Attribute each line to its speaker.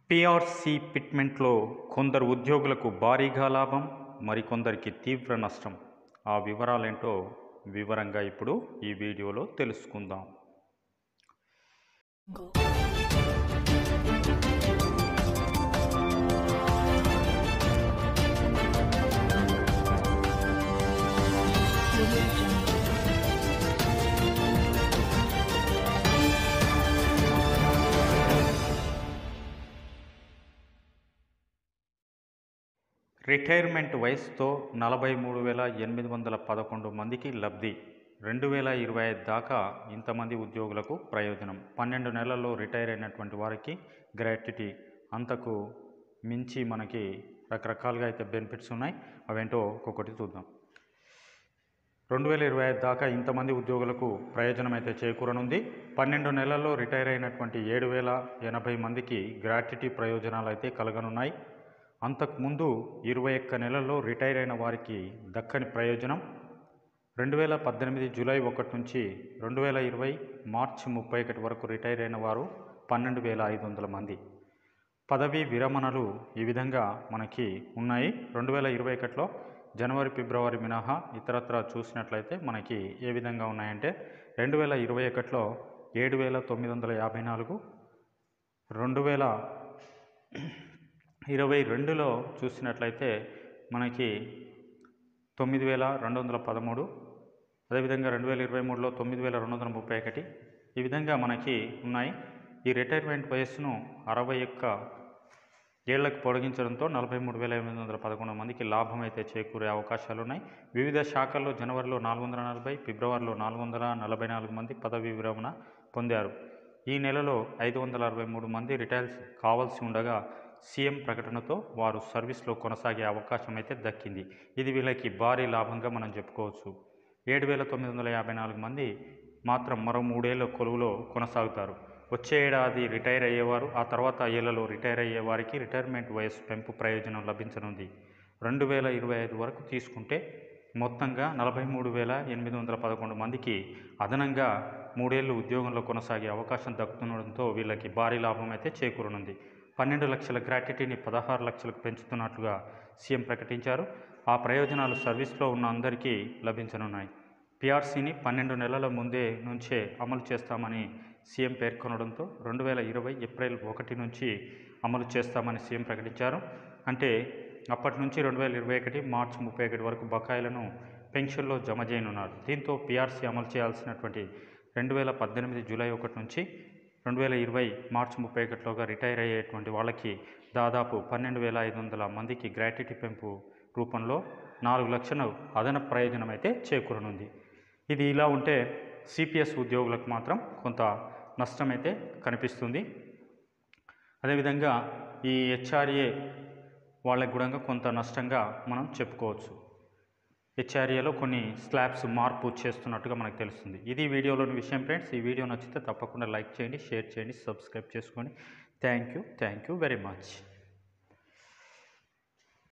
Speaker 1: PRC ఫిట్మెంట్లో కొందరు ఉద్యోగులకు భారీగా లాభం మరికొందరికి తీవ్ర నష్టం ఆ వివరాలేంటో వివరంగా ఇప్పుడు ఈ వీడియోలో తెలుసుకుందాం రిటైర్మెంట్ వయసుతో నలభై మూడు వేల ఎనిమిది వందల పదకొండు మందికి లబ్ధి రెండు వేల ఇరవై ఐదు దాకా ఇంతమంది ఉద్యోగులకు ప్రయోజనం పన్నెండు నెలల్లో రిటైర్ అయినటువంటి వారికి గ్రాట్యుటీ అంతకు మించి మనకి రకరకాలుగా అయితే బెనిఫిట్స్ ఉన్నాయి అవేంటో ఒక్కొక్కటి చూద్దాం రెండు వేల ఇరవై ఐదు దాకా ఇంతమంది ఉద్యోగులకు ప్రయోజనం అయితే చేకూరనుంది పన్నెండు నెలల్లో రిటైర్ అయినటువంటి ఏడు వేల ఎనభై మందికి గ్రాట్యుటీ ప్రయోజనాలు అయితే కలగనున్నాయి అంతకుముందు ఇరవై ఒక్క నెలల్లో రిటైర్ అయిన వారికి దక్కని ప్రయోజనం రెండు వేల పద్దెనిమిది జూలై ఒకటి నుంచి రెండు వేల ఇరవై మార్చి ముప్పై ఒకటి వరకు రిటైర్ అయిన వారు పన్నెండు వేల ఐదు వందల మంది పదవీ విరమణలు ఈ విధంగా మనకి ఉన్నాయి రెండు వేల ఇరవై ఒకటిలో జనవరి ఫిబ్రవరి మినహా ఇతరత్ర చూసినట్లయితే మనకి ఏ విధంగా ఉన్నాయంటే రెండు వేల ఇరవై ఒకటిలో ఏడు వేల తొమ్మిది వందల యాభై నాలుగు రెండు వేల ఇరవై రెండులో చూసినట్లయితే మనకి తొమ్మిది వేల రెండు వందల పదమూడు అదేవిధంగా రెండు వేల ఇరవై మూడులో తొమ్మిది వేల రెండు వందల ముప్పై ఒకటి ఈ విధంగా మనకి ఉన్నాయి ఈ రిటైర్మెంట్ వయస్సును అరవై ఒక్క ఏళ్లకు పొడిగించడంతో నలభై మూడు వేల ఎనిమిది వందల పదకొండు మందికి లాభం అయితే చేకూరే అవకాశాలు ఉన్నాయి వివిధ శాఖల్లో జనవరిలో నాలుగు వందల నలభై ఫిబ్రవరిలో నాలుగు వందల నలభై నాలుగు మంది పదవీ విరమణ పొందారు ఈ నెలలో ఐదు వందల అరవై మూడు మంది రిటైర్స్ కావాల్సి ఉండగా సీఎం ప్రకటనతో వారు సర్వీస్లో కొనసాగే అవకాశం అయితే దక్కింది ఇది వీళ్ళకి భారీ లాభంగా మనం చెప్పుకోవచ్చు ఏడు వేల తొమ్మిది వందల యాభై నాలుగు మంది మాత్రం మరో మూడేళ్ల కొలువులో కొనసాగుతారు వచ్చే ఏడాది రిటైర్ అయ్యేవారు ఆ తర్వాత ఏళ్లలో రిటైర్ అయ్యే వారికి రిటైర్మెంట్ వయస్సు పెంపు ప్రయోజనం లభించనుంది రెండు వేల ఇరవై ఐదు వరకు తీసుకుంటే మొత్తంగా నలభై మూడు వేల ఎనిమిది వందల పదకొండు మందికి అదనంగా మూడేళ్లు ఉద్యోగంలో కొనసాగే అవకాశం దక్కుతుండడంతో వీళ్ళకి భారీ లాభం అయితే చేకూరనుంది పన్నెండు లక్షల గ్రాట్యుటీని పదహారు లక్షలకు పెంచుతున్నట్లుగా సీఎం ప్రకటించారు ఆ ప్రయోజనాలు సర్వీస్లో ఉన్న అందరికీ లభించనున్నాయి పిఆర్సీని పన్నెండు నెలల ముందే నుంచే అమలు చేస్తామని సీఎం పేర్కొనడంతో రెండు వేల ఇరవై ఏప్రిల్ ఒకటి నుంచి అమలు చేస్తామని సీఎం ప్రకటించారు అంటే అప్పటి నుంచి రెండు వేల ఇరవై ఒకటి మార్చి ముప్పై ఒకటి వరకు బకాయిలను పెన్షన్లో జమ చేయనున్నారు దీంతో పిఆర్సీ అమలు చేయాల్సినటువంటి రెండు వేల పద్దెనిమిది జూలై ఒకటి నుంచి రెండు వేల ఇరవై మార్చి ముప్పై ఒకటిలోగా రిటైర్ అయ్యేటువంటి వాళ్ళకి దాదాపు పన్నెండు వేల ఐదు వందల మందికి గ్రాట్యుటీ పెంపు రూపంలో నాలుగు లక్షల అదనపు ప్రయోజనం అయితే చేకూరనుంది ఇది ఇలా ఉంటే సిపిఎస్ ఉద్యోగులకు మాత్రం కొంత నష్టమైతే కనిపిస్తుంది అదేవిధంగా ఈ హెచ్ఆర్ఏ వాళ్ళకి కూడా కొంత నష్టంగా మనం చెప్పుకోవచ్చు హెచ్ఆర్ఏలో కొన్ని స్లాబ్స్ మార్పు చేస్తున్నట్టుగా మనకు తెలుస్తుంది ఇది వీడియోలోని విషయం ఫ్రెండ్స్ ఈ వీడియో నచ్చితే తప్పకుండా లైక్ చేయండి షేర్ చేయండి సబ్స్క్రైబ్ చేసుకోండి thank you thank you very much